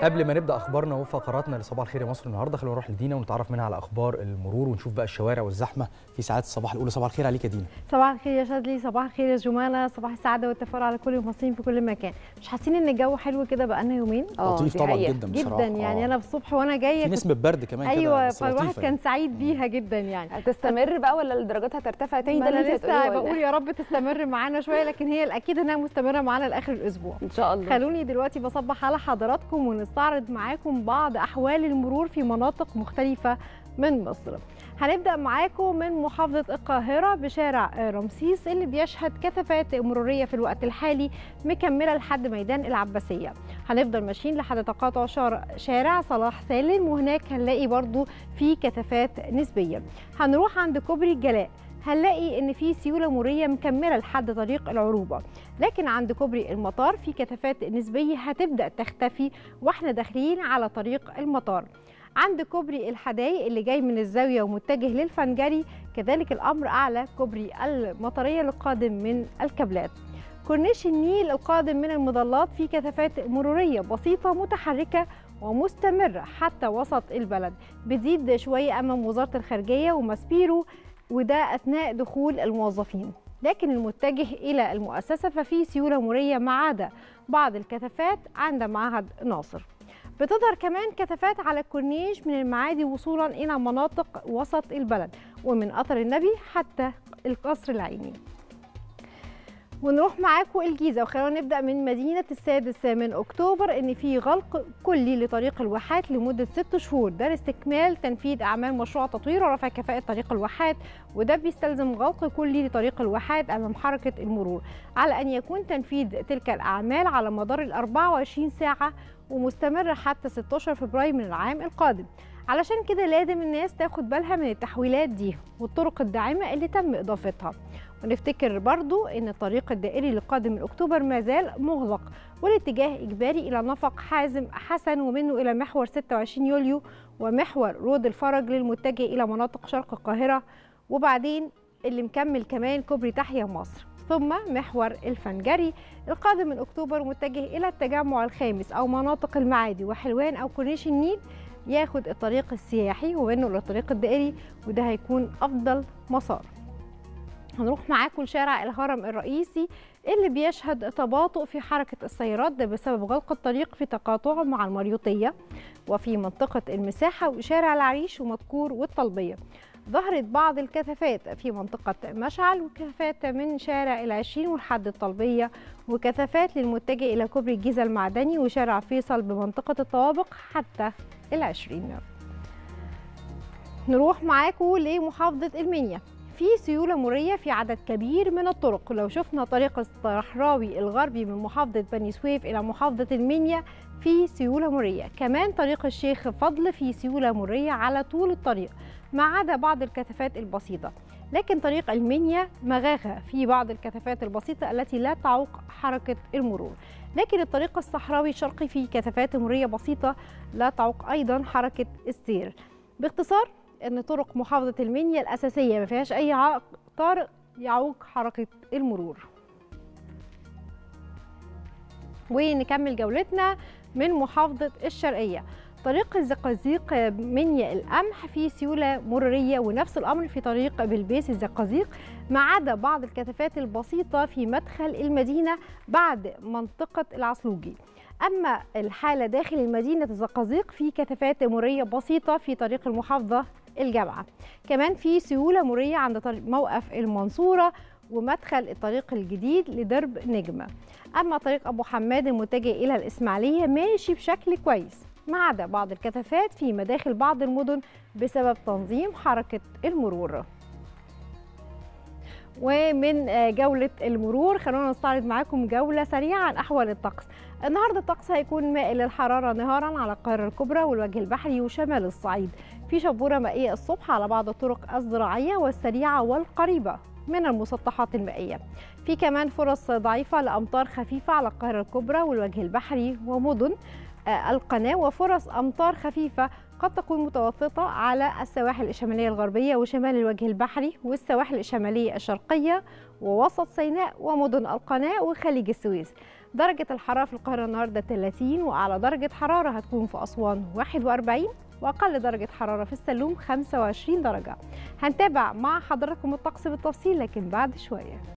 قبل ما نبدا اخبارنا وفقراتنا لصباح الخير يا مصر النهارده خلينا نروح لدينا ونتعرف منها على اخبار المرور ونشوف بقى الشوارع والزحمه في ساعات الصباح الاولى صباح الخير عليك يا دينا صباح الخير يا شاذلي صباح الخير يا جمانه صباح السعاده والتفاؤل على كل المصريين في كل مكان مش حاسين ان الجو حلو كده بقالنا يومين لطيف دي طبعا حقيقة. جدا بصراحه جدا يعني آه. انا الصبح وانا جايه في كنت- نسبه برد كمان كده ايوه بس فالواحد لطيفة كان يعني. سعيد بيها جدا يعني هتستمر بقى ولا الدرجات هترتفع تاني ما ده اللي انا انت لسه هتقوليه بقول ولا يا رب تستمر معانا شويه لكن هي الاكيد انها مستمره معانا لاخر الاسبوع ان شاء الله خلوني دلوقتي بصبح على حضراتكم ونستعرض معاكم بعض احوال المرور في مناطق مختلفه من مصر هنبدا معاكم من محافظه القاهره بشارع رمسيس اللي بيشهد كثافات مروريه في الوقت الحالي مكمله لحد ميدان العباسيه هنفضل ماشيين لحد تقاطع شارع, شارع صلاح سالم وهناك هنلاقي برضو في كثافات نسبيه هنروح عند كوبري الجلاء هنلاقي ان في سيوله مروريه مكمله لحد طريق العروبه لكن عند كوبري المطار في كثافات نسبيه هتبدا تختفي واحنا داخلين على طريق المطار عند كوبري الحدائق اللي جاي من الزاويه ومتجه للفنجري كذلك الامر اعلى كوبري المطريه القادم من الكابلات كورنيش النيل القادم من المظلات في كثافات مروريه بسيطه متحركه ومستمره حتى وسط البلد بتزيد شويه امام وزاره الخارجيه وماسبيرو وده اثناء دخول الموظفين لكن المتجه الى المؤسسه ففي سيوله مروريه ما عدا بعض الكثافات عند معهد ناصر بتظهر كمان كثافات على الكورنيش من المعادي وصولا الى مناطق وسط البلد ومن اثر النبي حتى القصر العيني ونروح معاكم الجيزه وخلونا نبدا من مدينه السادس من اكتوبر ان في غلق كلي لطريق الواحات لمده ست شهور ده لاستكمال تنفيذ اعمال مشروع تطوير ورفع كفاءه طريق الواحات وده بيستلزم غلق كلي لطريق الواحات امام حركه المرور على ان يكون تنفيذ تلك الاعمال على مدار ال 24 ساعه ومستمره حتى 16 فبراير من العام القادم علشان كده لازم الناس تاخد بالها من التحويلات دي والطرق الداعمه اللي تم اضافتها ونفتكر برضو ان الطريق الدائري القادم من اكتوبر ما زال مغلق والاتجاه اجباري الى نفق حازم حسن ومنه الى محور 26 يوليو ومحور رود الفرج للمتجه الى مناطق شرق القاهره وبعدين اللي مكمل كمان كوبري تحيا مصر ثم محور الفنجري القادم من اكتوبر متجه الى التجمع الخامس او مناطق المعادي وحلوان او كورنيش النيل ياخد الطريق السياحي ومنه للطريق الدائري وده هيكون افضل مسار هنروح معاكم لشارع الهرم الرئيسي اللي بيشهد تباطؤ في حركة السيارات ده بسبب غلق الطريق في تقاطعه مع المريوطية وفي منطقة المساحة وشارع العريش ومذكور والطلبية ظهرت بعض الكثافات في منطقة مشعل وكثافات من شارع العشرين ولحد الطلبية وكثافات للمتجه إلى كوبري الجيزة المعدني وشارع فيصل بمنطقة الطوابق حتى العشرين نروح معاكم لمحافظة المنيا في سيولة مرية في عدد كبير من الطرق لو شفنا طريق الصحراوي الغربي من محافظة بني سويف إلى محافظة المنيا في سيولة مرية كمان طريق الشيخ فضل في سيولة مرية على طول الطريق ما عدا بعض الكثافات البسيطة لكن طريق المنيا مغاغة في بعض الكثافات البسيطة التي لا تعوق حركة المرور لكن الطريق الصحراوي الشرقي فيه كثافات مرورية بسيطة لا تعوق أيضا حركة السير باختصار ان طرق محافظه المنيا الاساسيه ما فيهاش اي عائق طارئ يعوق حركه المرور ونكمل جولتنا من محافظه الشرقيه طريق الزقازيق منيا القمح فيه سيوله مروريه ونفس الامر في طريق بلبيس الزقازيق ما عدا بعض الكثافات البسيطه في مدخل المدينه بعد منطقه العصلوجي اما الحاله داخل المدينه الزقازيق في كثافات مروريه بسيطه في طريق المحافظه الجامعه كمان في سيوله مروريه عند طريق موقف المنصوره ومدخل الطريق الجديد لدرب نجمه اما طريق ابو حماد المتجه الى الاسماعيليه ماشي بشكل كويس ما عدا بعض الكثافات في مداخل بعض المدن بسبب تنظيم حركه المرور ومن جولة المرور خلونا نستعرض معاكم جولة سريعة عن أحوال الطقس النهاردة الطقس هيكون مائل للحرارة نهارا على القاهرة الكبرى والوجه البحري وشمال الصعيد في شبورة مائية الصبح على بعض الطرق الزراعية والسريعة والقريبة من المسطحات المائية في كمان فرص ضعيفة لأمطار خفيفة على القاهرة الكبرى والوجه البحري ومدن القناة وفرص أمطار خفيفة قد تكون متوسطة على السواحل الشمالية الغربية وشمال الوجه البحري والسواحل الشمالية الشرقية ووسط سيناء ومدن القناة وخليج السويس درجة الحرارة في القاهرة النهاردة 30 وأعلى درجة حرارة هتكون في أسوان 41 وأقل درجة حرارة في السلوم 25 درجة هنتابع مع حضراتكم الطقس بالتفصيل لكن بعد شوية